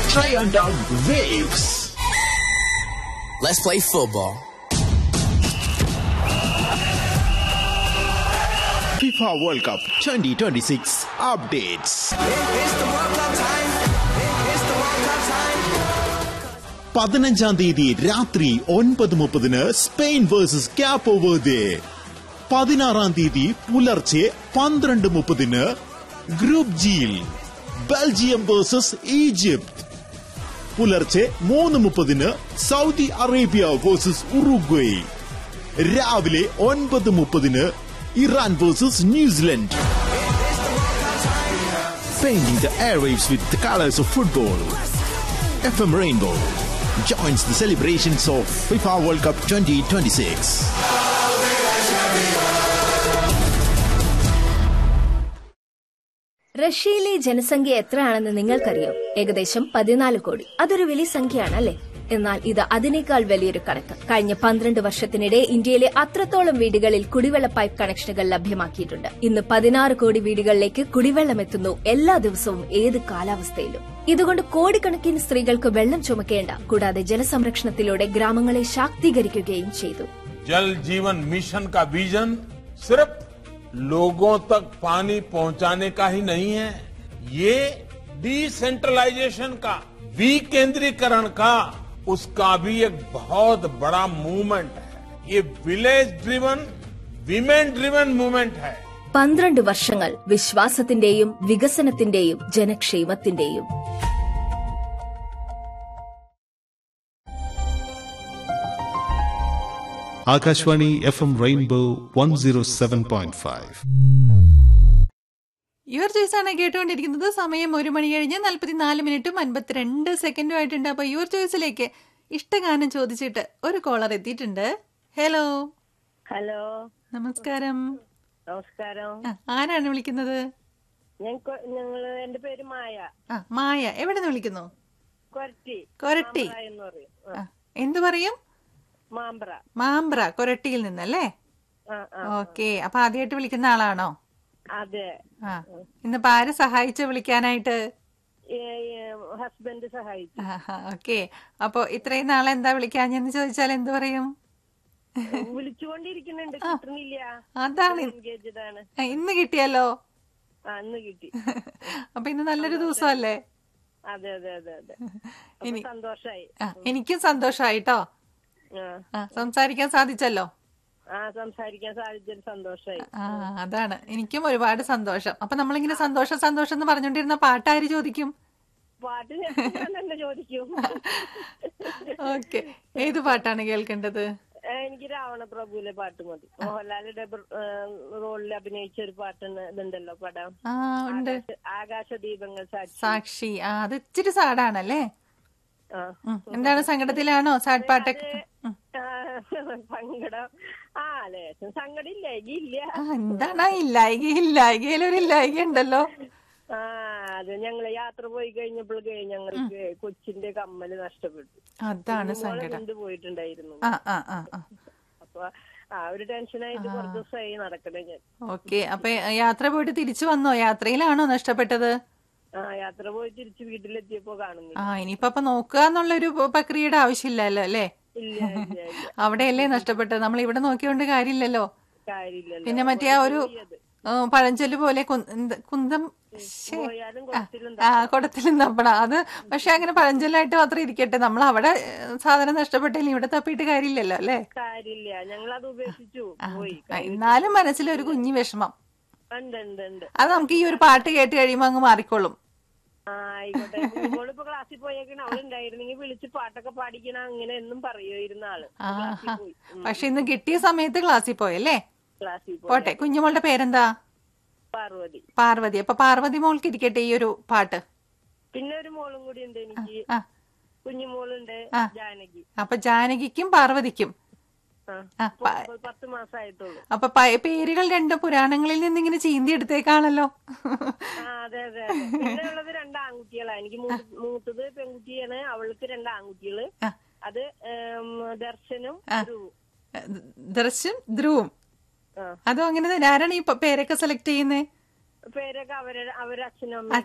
Triandon Waves. Let's play football. FIFA World Cup 2026 updates. പതിനഞ്ചാം തീയതി രാത്രി ഒൻപത് മുപ്പതിന് സ്പെയിൻ വേഴ്സസ് ക്യാപ്പോ വേർദെ പതിനാറാം തീയതി പുലർച്ചെ പന്ത്രണ്ട് മുപ്പതിന് ഗ്രൂപ്പ് ജിയിൽ ബെൽജിയം വേഴ്സസ് ഈജിപ്ത് പുലർച്ചെ മൂന്ന് മുപ്പതിന് സൗദി അറേബ്യ വേഴ്സസ് ഉറുഗ്വേ രാവിലെ ഒൻപത് മുപ്പതിന് Iran versus New Zealand Painting the airwaves with the colors of football. FM Rainbow joins the celebrations of FIFA World Cup 2026. റഷ്യയിലെ ജനസംഖ്യ എത്രയാണെന്ന് നിങ്ങൾക്കറിയാം ഏകദേശം പതിനാല് കോടി അതൊരു വലിയ സംഖ്യയാണ് അല്ലേ എന്നാൽ ഇത് അതിനേക്കാൾ വലിയൊരു കണക്ക് കഴിഞ്ഞ പന്ത്രണ്ട് വർഷത്തിനിടെ ഇന്ത്യയിലെ അത്രത്തോളം വീടുകളിൽ കുടിവെള്ള പൈപ്പ് കണക്ഷനുകൾ ലഭ്യമാക്കിയിട്ടുണ്ട് ഇന്ന് പതിനാറ് കോടി വീടുകളിലേക്ക് കുടിവെള്ളം എത്തുന്നു എല്ലാ ദിവസവും ഏത് കാലാവസ്ഥയിലും ഇതുകൊണ്ട് കോടിക്കണക്കിന് സ്ത്രീകൾക്ക് വെള്ളം ചുമക്കേണ്ട കൂടാതെ ജലസംരക്ഷണത്തിലൂടെ ഗ്രാമങ്ങളെ ശാക്തീകരിക്കുകയും ചെയ്തു जल जीवन मिशन का विजन सिर्फ लोगों तक पानी पहुंचाने का ही नहीं है ये डिसेंट्रलाइजेशन का विकेंद्रीकरण का उसका भी एक बहुत बड़ा मूवमेंट है ये village driven women driven movement है പന്ത്രണ്ട് വർഷങ്ങൾ വിശ്വാസത്തിന്റെയും വികസനത്തിന്റെയും ജനക്ഷേമത്തിന്റെയും Akashvani F M Rainbow one zero seven point five your choice ആണ് കേട്ടുകൊണ്ടിരിക്കുന്നത് സമയം ഒരു മണി കഴിഞ്ഞ് നാൽപ്പത്തിനാല് മിനിറ്റും അൻപത്തിരണ്ട് സെക്കൻഡും ആയിട്ടുണ്ട് അപ്പൊ യുവർ ചോയ്സിലേക്ക് ഇഷ്ടഗാനം ചോദിച്ചിട്ട് ഒരു കോളർ എത്തിയിട്ടുണ്ട് ഹലോ ഹലോ നമസ്കാരം നമസ്കാരം ആ, ആരാണ് വിളിക്കുന്നത് ഞങ്ങക്ക് ഞങ്ങള് എന്റെ പേര് മായ ആ മായ എവിടെ നിന്ന് വിളിക്കുന്നു കൊരട്ടി കൊരട്ടി മാമ്പ്ര എന്ന് പറയും ആ, ആ, എന്തു പറയും മാമ്പ്ര മാമ്പ്ര കൊരട്ടിയിൽ നിന്നല്ലേ ആ ആ ഓക്കെ അപ്പൊ ആദ്യമായിട്ട് വിളിക്കുന്ന ആളാണോ അതെ ആ ഇന്നിപ്പോ ആര് സഹായിച്ചു വിളിക്കാനായിട്ട് ഹസ്ബൻഡ് സഹായിച്ചു ഓക്കെ അപ്പൊ ഇത്രയും നാളെ എന്താ വിളിക്കാഞ്ഞെന്ന് ചോദിച്ചാൽ എന്തു പറയും വിളിച്ചുകൊണ്ടിരിക്കുന്നുണ്ട് കിട്ടുന്നില്ല അതാണ് എൻഗേജ്ഡ് ആണ് ആ, ഇന്ന് കിട്ടിയല്ലോ ആ ഇന്ന് കിട്ടി അപ്പൊ ഇന്ന് നല്ലൊരു ദിവസമല്ലേ അതെ അതെ അതെ അതെ അപ്പൊ ഇനി സന്തോഷായി ആ, എനിക്കും സന്തോഷായിട്ടോ ആ ആ സംസാരിക്കാൻ സാധിച്ചല്ലോ ആ സംസാരിക്കാൻ സാധിച്ചൊരു സന്തോഷായി ആ അതാണ് എനിക്കും ഒരുപാട് സന്തോഷം അപ്പൊ നമ്മളിങ്ങനെ സന്തോഷം സന്തോഷം എന്ന് പറഞ്ഞോണ്ടിരുന്ന പാട്ടാര് ചോദിക്കും പാട്ട് ഞാൻ തന്നെ ചോദിക്കും ഓക്കെ ഏത് പാട്ടാണ് കേൾക്കേണ്ടത് ഏ, എനിക്ക് രാവണ പ്രഭുവിലെ പാട്ട് മതി മോഹൻലാലിന്റെ റോളിൽ അഭിനയിച്ച ഒരു പാട്ടുണ്ട് ഇതുണ്ടല്ലോ പടം ആ ഉണ്ട് ആകാശദീപങ്ങൾ സാക്ഷി സാക്ഷി ആ അത് ഇച്ചിരി സാഡാണല്ലേ ആ. ഉം. എന്താണ് സങ്കടത്തിലാണോ സാഡ് പാട്ടൊക്കെ ഉം. ആ, സങ്കടം ആ ലേശം സങ്കടം ഇല്ല ഇല്ല ആ എന്താണ് ആ ഇല്ലായിക ഇല്ലായികയിൽ ഒരു ഇല്ലായിക ഉണ്ടല്ലോ ആ അത് ഞങ്ങള് യാത്ര പോയി കഴിഞ്ഞപ്പോഴേ ഞങ്ങൾക്ക് കൊച്ചിന്റെ കമ്മല് നഷ്ടപ്പെട്ടു അതാണ് മോളെ സങ്കടം കൊണ്ട് പോയിട്ടുണ്ടായിരുന്നു ആ ആ ആ ആ അപ്പൊ ആ ഒരു ടെൻഷനായിട്ട് കുറച്ച് ദിവസമായി നടക്കണേ ഞാൻ ഓക്കെ അപ്പൊ യാത്ര പോയിട്ട് തിരിച്ചു വന്നോ യാത്രയിലാണോ നഷ്ടപ്പെട്ടത് ആ യാത്ര പോയി തിരിച്ച് വീട്ടിലെത്തിയപ്പോ കാണുന്നില്ല ആ ഇനിയിപ്പോ അപ്പൊ നോക്കുക എന്നുള്ളൊരു പ്രക്രിയയുടെ ആവശ്യമില്ലല്ലോ അല്ലേ ഇല്ല ഇല്ല ഇല്ല അവിടെയല്ലേ നഷ്ടപ്പെട്ടത് നമ്മൾ ഇവിടെ നോക്കിയോണ്ട് കാര്യമില്ലല്ലോ കാര്യമില്ലല്ലോ പിന്നെ മറ്റേ ആ ഒരു ആ, പഴഞ്ചൊല്ല് പോലെ കുന്ത- എന്ത് കുന്തം ശ്ശേ. പോയാലും ആ, കുളത്തിലും ആ കുടത്തിലും തപ്പണം അത് പക്ഷെ അങ്ങനെ പഴഞ്ചൊല്ലായിട്ട് മാത്രം ഇരിക്കട്ടെ നമ്മൾ അവിടെ ഏ, സാധനം നഷ്ടപ്പെട്ടില്ല ഇവിടെ തപ്പിയിട്ട് കാര്യമില്ലല്ലോ അല്ലേ കാര്യമില്ല ഞങ്ങൾ അത് ഉപേക്ഷിച്ചു പോയി ആ, എന്നാലും മനസ്സിലൊരു കുഞ്ഞു വിഷമം ഉണ്ട് ഉണ്ട് ഉണ്ട് അത് നമുക്ക് ഈ ഒരു പാട്ട് കേട്ട് കഴിയുമ്പോ അങ്ങ് മാറിക്കോളും ആ ആയിക്കോട്ടെ ഇപ്പൊ ക്ലാസ്സിൽ പോയേക്കണ അവളുണ്ടായിരുന്നെങ്കിൽ വിളിച്ച് പാട്ടൊക്കെ പാടിക്കണ അങ്ങനെ എന്നും പറയുമായിരുന്ന ആള് ആ ക്ലാസ്സിൽ പോയി ഉം, പക്ഷെ ഇന്ന് കിട്ടിയ സമയത്ത് ക്ലാസ്സിൽ പോയല്ലേ ക്ലാസ്സിൽ പോയി പോട്ടെ കുഞ്ഞുമോളുടെ പേരെന്താ പാർവതി പാർവതി അപ്പൊ പാർവതി മോൾക്ക് ഇരിക്കട്ടെ ഈ ഒരു പാട്ട് പിന്നെ ഒരു മോളും കൂടി ഉണ്ട് എനിക്ക് ആ കുഞ്ഞുമോളുണ്ട് ആ. ജാനകി അപ്പൊ ജാനകിക്കും പാർവതിക്കും ആ ആ, പ- പ- പത്ത് മാസമായിട്ടുള്ളൂ അപ്പൊ പ- പേരുകൾ രണ്ട് പുരാണങ്ങളിൽ നിന്ന് ഇങ്ങനെ ചീന്തി എടുത്തേക്കാണല്ലോ ആ അതെ അതെ അതെ. പിന്നെ ഉള്ളത് രണ്ട് ആൺകുട്ടികളാ എനിക്ക് മൂത്ത- മൂത്തത് പെൺകുട്ടിയാണ് അവൾക്ക് രണ്ട് ആൺകുട്ടികള് ആ. അത് ഏം, ദർശനും ധ്രുവും. ദർശൻ ധ്രുവും ആ. അതും അങ്ങനെ തന്നെ ആരാണ് ഈ പ- പേരൊക്കെ സെലക്ട് ചെയ്യുന്നത് പേരൊക്കെ അവരെ അവരെ അച്ഛനും അമ്മയും